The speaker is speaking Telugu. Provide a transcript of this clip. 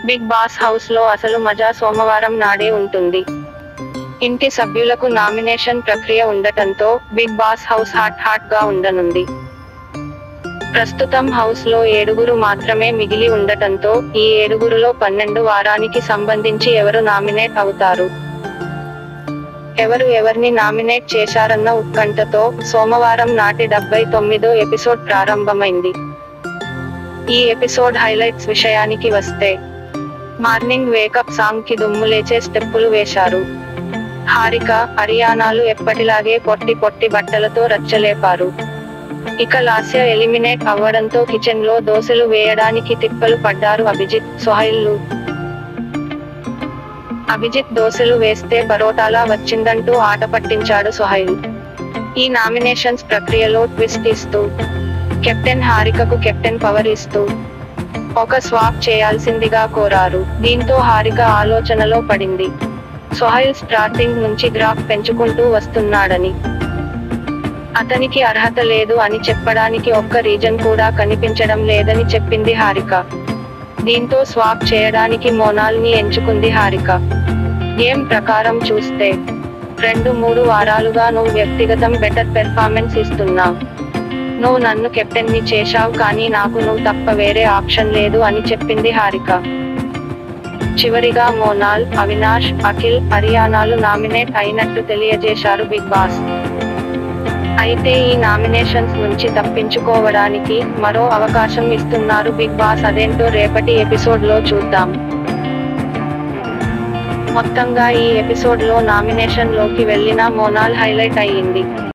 బిగ్ బాస్ హౌస్ లో అసలు మజా సోమవారం నాడే ఉంటుంది ఇంటి సభ్యులకు నామినేషన్ ప్రక్రియ ఉండటంతో Bigg Boss house hot hot గా ఉండనుంది ప్రస్తుతం హౌస్ లో ఏడుగురు మాత్రమే మిగిలి ఉండటంతో ఈ ఏడుగురులో పన్నెండు వారానికి సంబంధించి ఎవరు నామినేట్ అవుతారు ఎవరు ఎవరిని నామినేట్ చేశారన్న ఉత్కంఠతో సోమవారం నాటి డెబ్బై తొమ్మిదో ఎపిసోడ్ ప్రారంభమైంది ఈ ఎపిసోడ్ హైలైట్స్ విషయానికి వస్తే మార్నింగ్ వేకప్ సాంగ్ కి దుమ్ము లేచే స్టెప్పులు వేశారు హారిక హరియానాలు ఎప్పటిలాగే పొట్టి పొట్టి బట్టలతో రచ్చలేపారు ఇక లాస్య ఎలిమినేట్ అవ్వడంతో కిచెన్ లో దోశలు వేయడానికి తిప్పలు పడ్డారు అభిజిత్ సొహైల్లు అభిజిత్ దోశలు వేస్తే పరోటాలా వచ్చిందంటూ ఆట పట్టించాడు సొహైల్ ఈ నామినేషన్స్ ప్రక్రియలో ట్విస్ట్ ఇస్తూ కెప్టెన్ హారికకు కెప్టెన్ పవర్ ఇస్తూ ఒక స్వాప్ చేయాల్సిందిగా కోరారు దీంతో హారిక ఆలోచనలో పడింది సొహైల్ స్టార్టింగ్ నుంచి గ్రాఫ్ పెంచుకుంటూ వస్తున్నాడని అతనికి అర్హత లేదు అని చెప్పడానికి ఒక్క రీజన్ కూడా కనిపించడం లేదని చెప్పింది హారిక దీంతో స్వాప్ చేయడానికి మోనాల్ ని ఎంచుకుంది హారిక గేమ్ ప్రకారం చూస్తే రెండు మూడు వారాలుగా నువ్వు వ్యక్తిగతం బెటర్ పెర్ఫార్మెన్స్ ఇస్తున్నావు నువ్వు నన్ను కెప్టెన్ ని చేశావు కానీ నాకు నువ్వు తప్ప వేరే ఆప్షన్ లేదు అని చెప్పింది హారిక చివరిగా మోనాల్ అవినాష్ అఖిల్ హరియానాలు నామినేట్ అయినట్టు తెలియజేశారు బిగ్ బాస్ అయితే ఈ నామినేషన్స్ నుంచి తప్పించుకోవడానికి మరో అవకాశం ఇస్తున్నారు బిగ్ బాస్ అదేంటో రేపటి ఎపిసోడ్ లో చూద్దాం మొత్తంగా ఈ ఎపిసోడ్ లో నామినేషన్ లోకి వెళ్ళిన మోనాల్ హైలైట్ అయ్యింది